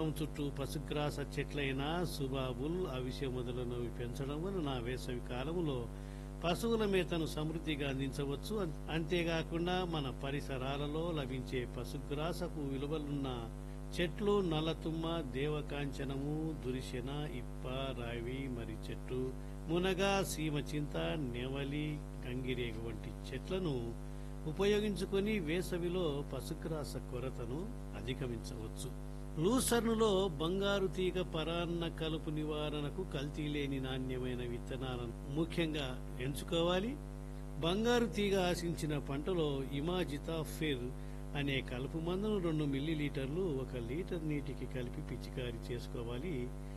పొలం చుట్టూ పశుగ్రాస చెట్లైన సుబాబుల్ అవిసె మొదలైనవి పెంచడం వలన వేసవి కాలంలో పశువుల మేతను సమృద్ధిగా అందించవచ్చు అం- అంతేకాకుండా మన పరిసరాలలో లభించే పశుగ్రాసపు విలువలున్న చెట్లు నల్లతుమ్మ దేవకాంచనము దురిశెన ఇప్ప రావి మరి చెట్టు మునగ సీమ చింత నెవలి గంగిరేగ వంటి చెట్లను ఉపయోగించుకొని వేసవిలో పశుగ్రాస కొరతను అధిగమించవచ్చు లూసర్నులో బంగారు తీగ పరాన్న కలుపు నివారణకు కల్తీ లేని నాణ్యమైన విత్తనాలను ముఖ్యంగా ఎంచుకోవాలి బంగారు తీగ ఆశించిన పంటలో ఇమాజితా ఫిర్ అనే కలుపు మందును రెండు మిల్లీ లీటర్లు ఒక లీటర్ నీటికి కలిపి పిచికారీ చేసుకోవాలి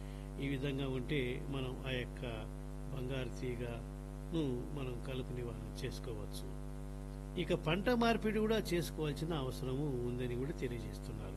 ఈ విధంగా ఉంటే మనం ఆ యొక్క బంగారు తీగను మనం కలుపు నివారణ చేసుకోవచ్చు ఇక పంట మార్పిడి కూడా చేసుకోవాల్సిన అవసరము ఉందని కూడా తెలియజేస్తున్నారు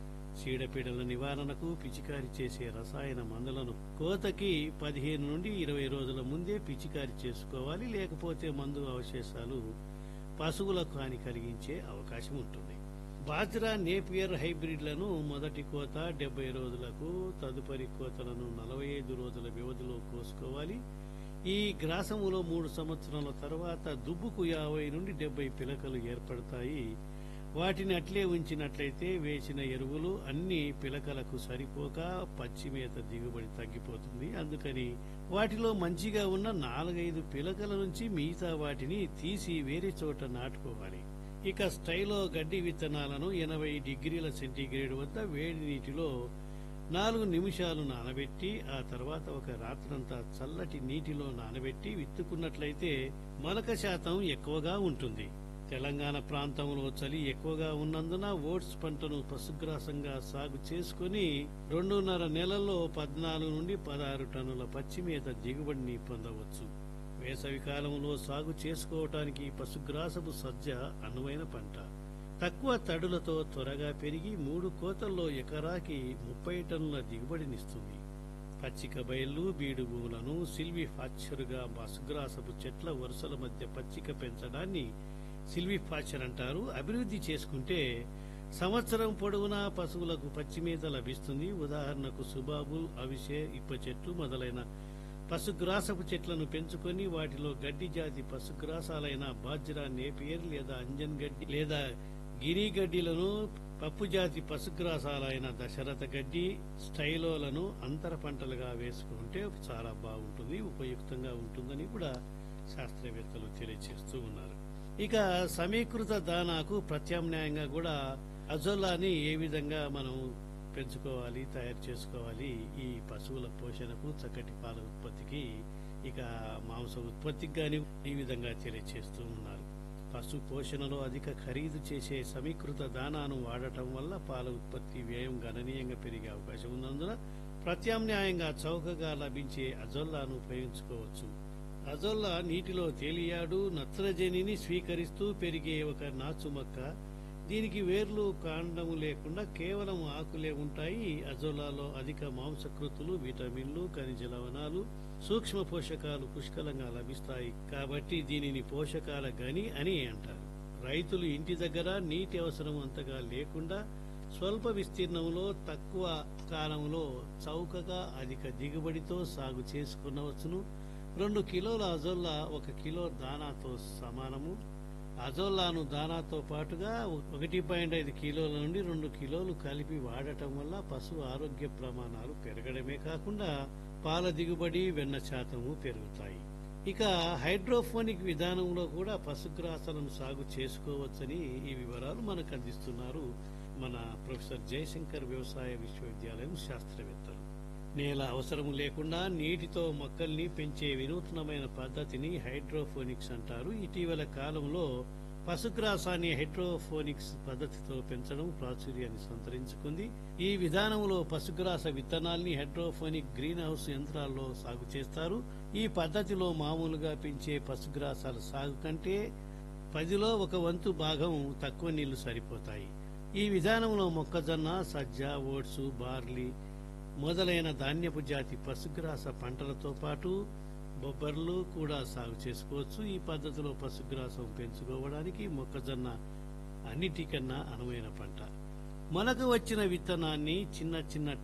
చీడపీడల నివారణకు పిచికారి చేసే రసాయన మందులను కోతకి పదిహేను నుండి ఇరవై రోజుల ముందే పిచికారి చేసుకోవాలి లేకపోతే మందు అవశేషాలు పశువులకు హాని కలిగించే అవకాశం ఉంటుంది బాజ్రా నేపియర్ హైబ్రిడ్లను మొదటి కోత డెబ్బై రోజులకు తదుపరి కోతలను నలభై ఐదు రోజుల వ్యవధిలో కోసుకోవాలి ఈ గ్రాసములో మూడు సంవత్సరాల తర్వాత దుబ్బుకు యాభై నుండి డెబ్బై పిలకలు ఏర్పడతాయి వాటిని అట్లే ఉంచినట్లయితే వేసిన ఎరువులు అన్ని పిలకలకు సరిపోక పచ్చి మేత దిగుబడి తగ్గిపోతుంది అందుకని వాటిలో మంచిగా ఉన్న నాలుగైదు పిలకల నుంచి మిగతా వాటిని తీసి వేరే చోట నాటుకోవాలి ఇక స్టైలో గడ్డి విత్తనాలను ఎనభై డిగ్రీల సెంటీగ్రేడ్ వద్ద వేడి నీటిలో నాలుగు నిమిషాలు నానబెట్టి ఆ తర్వాత ఒక రాత్రంతా చల్లటి నీటిలో నానబెట్టి విత్తుకున్నట్లయితే మొలక శాతం ఎక్కువగా ఉంటుంది తెలంగాణ ప్రాంతంలో చలి ఎక్కువగా ఉన్నందున ఓట్స్ పంటను పశుగ్రాసంగా సాగు చేసుకుని రెండున్నర నెలల్లో పద్నాలుగు నుండి పదహారు టన్నుల పచ్చిమేత దిగుబడిని పొందవచ్చు వేసవి కాలంలో సాగు చేసుకోవటానికి పశుగ్రాసపు సజ్జ అనువైన పంట తక్కువ తడులతో త్వరగా పెరిగి మూడు కోతల్లో ఎకరాకి ముప్పై టన్నుల దిగుబడినిస్తుంది పచ్చిక బయళ్ళు బీడు భూములను సిల్వి ఫాచరుగా పశుగ్రాసపు చెట్ల వరుసల మధ్య పచ్చిక పెంచడాన్ని సిల్వి ఫాచర్ అంటారు అభివృద్ధి చేసుకుంటే సంవత్సరం పొడవునా పశువులకు పచ్చిమేత లభిస్తుంది ఉదాహరణకు సుబాబుల్ అవిసె ఇప్ప చెట్టు మొదలైన పశుగ్రాసపు చెట్లను పెంచుకొని వాటిలో గడ్డి జాతి పశుగ్రాసాలైన బాజ్రా నేపియర్ లేదా అంజన్ గడ్డి లేదా గిరి గడ్డిలను పప్పు జాతి పశుగ్రాసాలైన దశరథ గడ్డి స్టైలోలను అంతర పంటలుగా వేసుకుంటే చాలా బాగుంటుంది ఉపయుక్తంగా ఉంటుందని కూడా శాస్త్రవేత్తలు తెలియజేస్తూ ఉన్నారు ఇక సమీకృత దానాకు ప్రత్యామ్నాయంగా కూడా అజోలాని ఏ విధంగా మనం పెంచుకోవాలి తయారు చేసుకోవాలి ఈ పశువుల పోషణకు చక్కటి పాల ఉత్పత్తికి ఇక మాంస ఉత్పత్తికి గాని ఈ విధంగా తెలియజేస్తూ ఉన్నారు పశు పోషణలో అధిక ఖరీదు చేసే సమీకృత దానాను వాడటం వల్ల పాల ఉత్పత్తి వ్యయం గణనీయంగా పెరిగే అవకాశం ఉన్నందున ప్రత్యామ్నాయంగా చౌకగా లభించే అజొల్లాను ఉపయోగించుకోవచ్చు అజొల్లా నీటిలో తేలియాడు నత్రజనిని స్వీకరిస్తూ పెరిగే ఒక నాచు మొక్క దీనికి వేర్లు కాండము లేకుండా కేవలం ఆకులే ఉంటాయి అజోలాలో అధిక మాంసకృతులు విటమిన్లు ఖనిజ లవణాలు సూక్ష్మ పోషకాలు పుష్కలంగా లభిస్తాయి కాబట్టి దీనిని పోషకాల గని అని అంటారు రైతులు ఇంటి దగ్గర నీటి అవసరం అంతగా లేకుండా స్వల్ప విస్తీర్ణంలో తక్కువ కాలంలో చౌకగా అధిక దిగుబడితో సాగు చేసుకునవచ్చును రెండు కిలోల అజోల్లా ఒక కిలో దానాతో సమానము అజోల్లాను దానాతో పాటుగా ఒకటి పాయింట్ ఐదు కిలోల నుండి రెండు కిలోలు కలిపి వాడటం వల్ల పశువు ఆరోగ్య ప్రమాణాలు పెరగడమే కాకుండా పాల దిగుబడి వెన్న శాతము పెరుగుతాయి ఇక హైడ్రోఫోనిక్ విధానంలో కూడా పశుగ్రాసాలను సాగు చేసుకోవచ్చని ఈ వివరాలు మనకు అందిస్తున్నారు మన ప్రొఫెసర్ జయశంకర్ వ్యవసాయ విశ్వవిద్యాలయం శాస్త్రవేత్తలు నేల అవసరం లేకుండా నీటితో మొక్కల్ని పెంచే వినూత్నమైన పద్ధతిని హైడ్రోఫోనిక్స్ అంటారు ఇటీవల కాలంలో పశుగ్రాసాన్ని హైడ్రోఫోనిక్స్ పద్ధతితో పెంచడం ప్రాచుర్యాన్ని సంతరించుకుంది ఈ విధానంలో పశుగ్రాస విత్తనాల్ని హైడ్రోఫోనిక్ గ్రీన్ హౌస్ యంత్రాల్లో సాగు చేస్తారు ఈ పద్ధతిలో మామూలుగా పెంచే పశుగ్రాసాల సాగు కంటే పదిలో ఒక వంతు భాగం తక్కువ నీళ్లు సరిపోతాయి ఈ విధానంలో మొక్కజొన్న సజ్జ ఓట్స్ బార్లీ మొదలైన ధాన్యపు జాతి పశుగ్రాస పంటలతో పాటు బొబ్బర్లు కూడా సాగు చేసుకోవచ్చు ఈ పద్ధతిలో పశుగ్రాసం పెంచుకోవడానికి మొక్కజొన్న అన్నిటికన్నా అనువైన పంట మొలక వచ్చిన విత్తనాన్ని చిన్న చిన్న